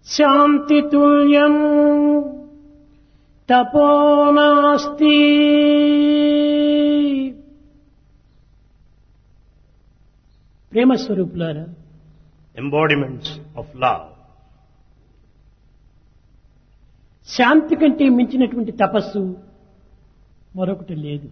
శాంతి తుల్యం తపో నాస్తి ప్రేమ స్వరూపులారా embodiments of love. శాంతి కంటే మించినటువంటి తపస్సు మరొకటి లేదు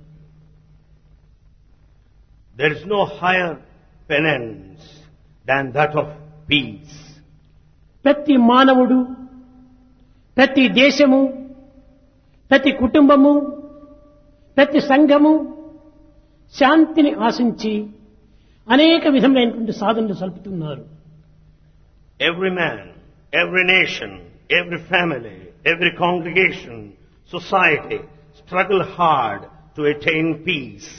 There is no higher penance than that of peace. ప్రతి మానవుడు ప్రతి దేశము ప్రతి కుటుంబము ప్రతి సంఘము శాంతిని ఆశించి అనేక విధములైనటువంటి సాధనలు సల్పుతున్నారు Every man, every nation, every family, every congregation, society struggle hard to attain peace.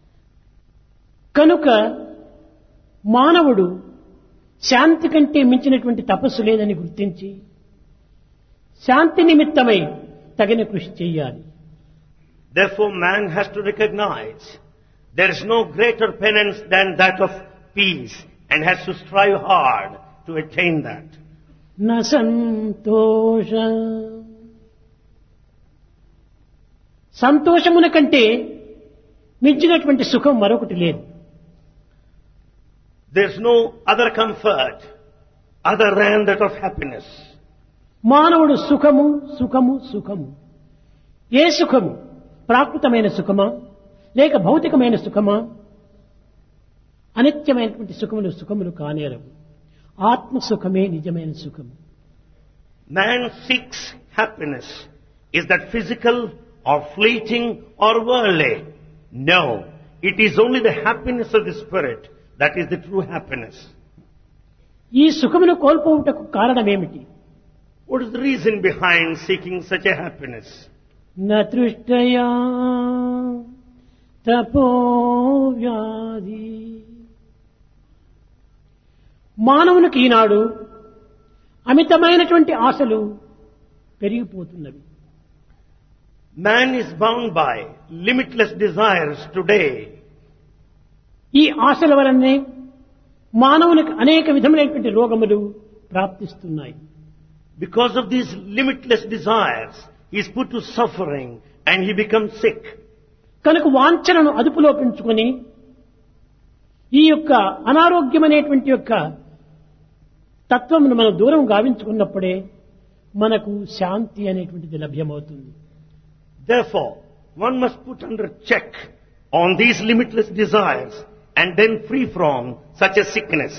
కనుక మానవుడు శాంతి కంటే మించినటువంటి తపస్సు లేదని గుర్తించి శాంతి నిమిత్తమై తగిన కృషి చేయాలి Therefore man has to recognize there is no greater penance than that of peace and has to strive hard to attain that. న సంతోష సంతోషమున కంటే మించినటువంటి సుఖం మరొకటి లేదు There is no other comfort other than that of happiness. మానవుడు సుఖము సుఖము సుఖము ఏ సుఖము ప్రాకృతమైన సుఖమా లేక భౌతికమైన సుఖమా అనిత్యమైనటువంటి సుఖములు సుఖములు కానేరవు ఆత్మ సుఖమే నిజమైన సుఖము Man seeks happiness. Is that physical or fleeting or worldly? No. It is only the happiness of the spirit that is the true happiness. ఈ సుఖమును కోల్పోవుటకు కారణమేమిటి What is the reason behind seeking such a happiness? నృష్టయా తపో వ్యాధి మానవునికి ఈనాడు అమితమైనటువంటి ఆశలు పెరిగిపోతున్నవి Man is bound by limitless desires today. ఈ ఆశల వలనే మానవునికి అనేక విధములైనటువంటి రోగములు ప్రాప్తిస్తున్నాయి Because of these limitless desires, he is put to suffering and he becomes sick. కనుక వాంఛనను అదుపులో పెంచుకొని ఈ యొక్క అనారోగ్యమనేటువంటి యొక్క తత్వమును మనం దూరం గావించుకున్నప్పుడే మనకు శాంతి అనేటువంటిది లభ్యమవుతుంది Therefore, one must put under check on these limitless desires and then free from such a sickness.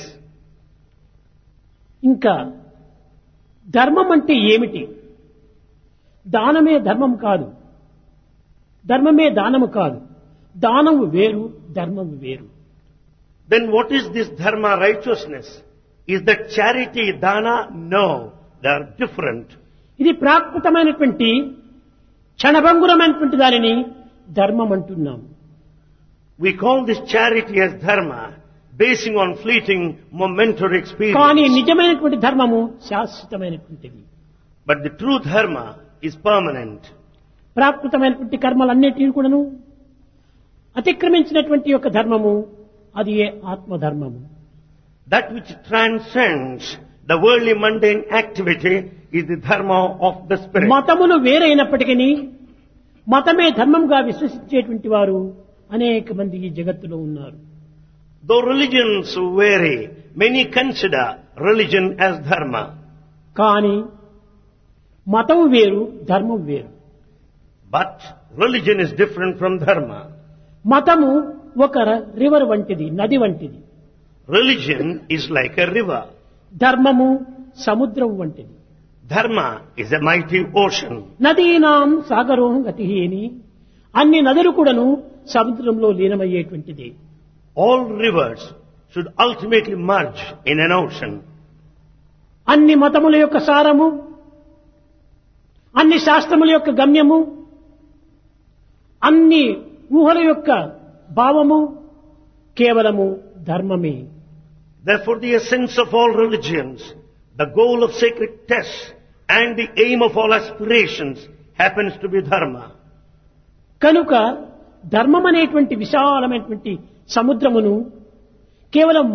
ఇంకా ధర్మం అంటే ఏమిటి దానమే ధర్మం కాదు ధర్మమే దానము కాదు దానము వేరు ధర్మము వేరు Then what is this dharma righteousness? Is that charity, dana? No, they are different. ఇది ప్రాకృతమైనటువంటి క్షణభంగురమైనటువంటి దానిని ధర్మం అంటున్నాం We call this charity as dharma, basing on fleeting momentary కానీ experience. నిజమైనటువంటి ధర్మము శాశ్వతమైనటువంటిది But the true dharma is permanent. ప్రాకృతమైనటువంటి కర్మలన్నిటిని కూడాను అతిక్రమించినటువంటి యొక్క ధర్మము అది ఏ ఆత్మధర్మము That which transcends the worldly mundane activity is the dharma of the spirit. మతములు వేరైనప్పటికీ మతమే ధర్మంగా విశ్వసించేటువంటి వారు అనేక మంది ఈ జగత్తులో ఉన్నారు Though religions vary, many consider religion as dharma. కానీ మతం వేరు ధర్మం వేరు But religion is different from dharma. మతము ఒక ర- రివర్ వంటిది నది వంటిది Religion is like a river. ధర్మము సముద్రం వంటిది Dharma is a mighty ocean. నదీనాం సాగరోం గతి అని అన్ని నదులు కూడాను సముద్రంలో లీనమయ్యేటువంటిది All rivers should ultimately merge in an ocean. అన్ని మతముల యొక్క సారము అన్ని శాస్త్రముల యొక్క గమ్యము అన్ని ఊహల యొక్క భావము కేవలము ధర్మమే Therefore the essence of all religions, the goal of sacred tests and the aim of all aspirations happens to be dharma. కనుక ధర్మం అనేటువంటి విశాలమైనటువంటి సముద్రమును కేవలం